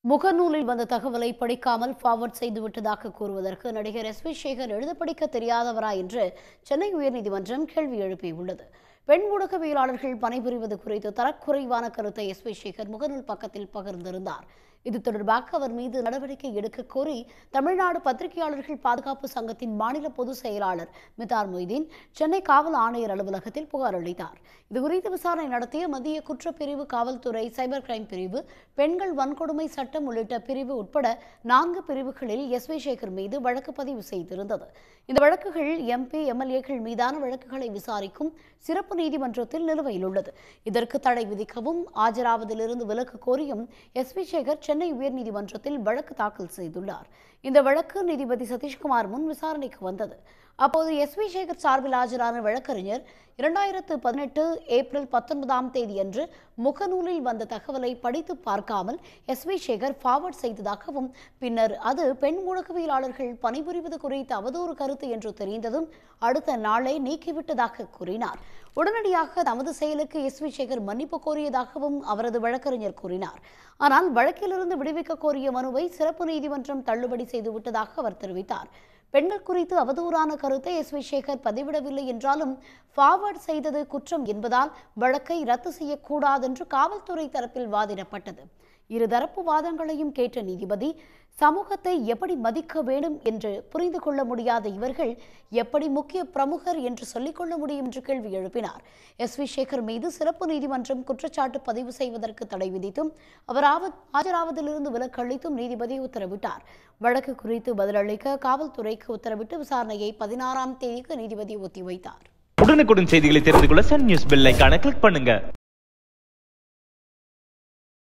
முகநூலில் வந்த தகவலை படிக்காமல் ஃபார்வர்ட் செய்துவிட்டதாக கூறுவதற்கு நடிகர் எஸ் வி சேகர் எழுத படிக்க தெரியாதவரா என்று சென்னை உயர்நீதிமன்றம் கேள்வி எழுப்பியுள்ளது பெண் ஊடகவியலாளர்கள் பணிபுரிவது குறித்து தரக்குறைவான கருத்தை எஸ் வி சேகர் முகநூல் பக்கத்தில் பகிர்ந்திருந்தார் இது தொடர்பாக அவர் மீது நடவடிக்கை எடுக்க கோரி தமிழ்நாடு பத்திரிகையாளர்கள் பாதுகாப்பு சங்கத்தின் மாநில பொதுச் செயலாளர் மிதார் மொய்தீன் சென்னை காவல் ஆணையர் அலுவலகத்தில் புகார் அளித்தார் இதுகுறித்து விசாரணை நடத்திய மத்திய குற்றப்பிரிவு காவல்துறை சைபர் கிரைம் பிரிவு பெண்கள் வன்கொடுமை சட்டம் உள்ளிட்ட பிரிவு உட்பட நான்கு பிரிவுகளில் எஸ் வி சேகர் மீது வழக்கு பதிவு செய்திருந்தது இந்த வழக்குகள் எம்பி எம்எல்ஏக்கள் மீதான வழக்குகளை விசாரிக்கும் சிறப்பு நீதிமன்றத்தில் நிலுவையில் உள்ளது இதற்கு தடை விதிக்கவும் ஆஜராவதிலிருந்து விலக்கு கோரியும் எஸ் வி சேகர் சென்னை உயர்நீதிமன்றத்தில் வழக்கு தாக்கல் செய்துள்ளார் இந்த வழக்கு நீதிபதி சதீஷ்குமார் முன் விசாரணைக்கு வந்தது அப்போது எஸ் வி சேகர் சார்பில் ஆஜரான வழக்கறிஞர் இரண்டாயிரத்து பதினெட்டு ஏப்ரல் பத்தொன்பதாம் தேதியன்று முகநூலில் வந்த தகவலை படித்து பார்க்காமல் எஸ் வி சேகர் ஃபார்வர்ட் செய்ததாகவும் பின்னர் அது பெண் ஊடகவியலாளர்கள் பணிபுரிவது குறித்த அவதூறு கருத்து என்று தெரிந்ததும் அடுத்த நாளே நீக்கிவிட்டதாக கூறினார் உடனடியாக தமது செயலுக்கு எஸ் வி சேகர் மன்னிப்பு கோரியதாகவும் அவரது வழக்கறிஞர் கூறினார் ஆனால் வழக்கிலிருந்து விடுவிக்க கோரிய மனுவை சிறப்பு நீதிமன்றம் தள்ளுபடி செய்துவிட்டதாக அவர் தெரிவித்தார் பெண்கள் குறித்து அவதூறான கருத்தை எஸ் வி சேகர் பதிவிடவில்லை என்றாலும் ஃபார்வர்ட் செய்தது குற்றம் என்பதால் வழக்கை ரத்து செய்யக்கூடாதென்று காவல்துறை தரப்பில் வாதிடப்பட்டது இருதரப்பு வாதங்களையும் கேட்ட நீதிபதி சமூகத்தை எப்படி மதிக்க வேண்டும் என்று புரிந்து கொள்ள முடியாத இவர்கள் எப்படி முக்கிய பிரமுகர் என்று சொல்லிக்கொள்ள முடியும் என்று கேள்வி எழுப்பினார் எஸ் வி சேகர் மீது சிறப்பு நீதிமன்றம் குற்றச்சாட்டு பதிவு செய்வதற்கு தடை விதித்தும் அவர் ஆவ- ஆஜராவதிலிருந்து விலக்கு அளித்தும் நீதிபதி உத்தரவிட்டார் வழக்கு குறித்து பதிலளிக்க காவல்துறைக்கு உத்தரவிட்டு விசாரணையை பதினாறாம் தேதிக்கு நீதிபதி ஒத்திவைத்தார் உடனுக்குடன் செய்திகளை தெரிந்து கொள்ள சன் நியூஸ் பெல் ஐகானை கிளிக் பண்ணுங்க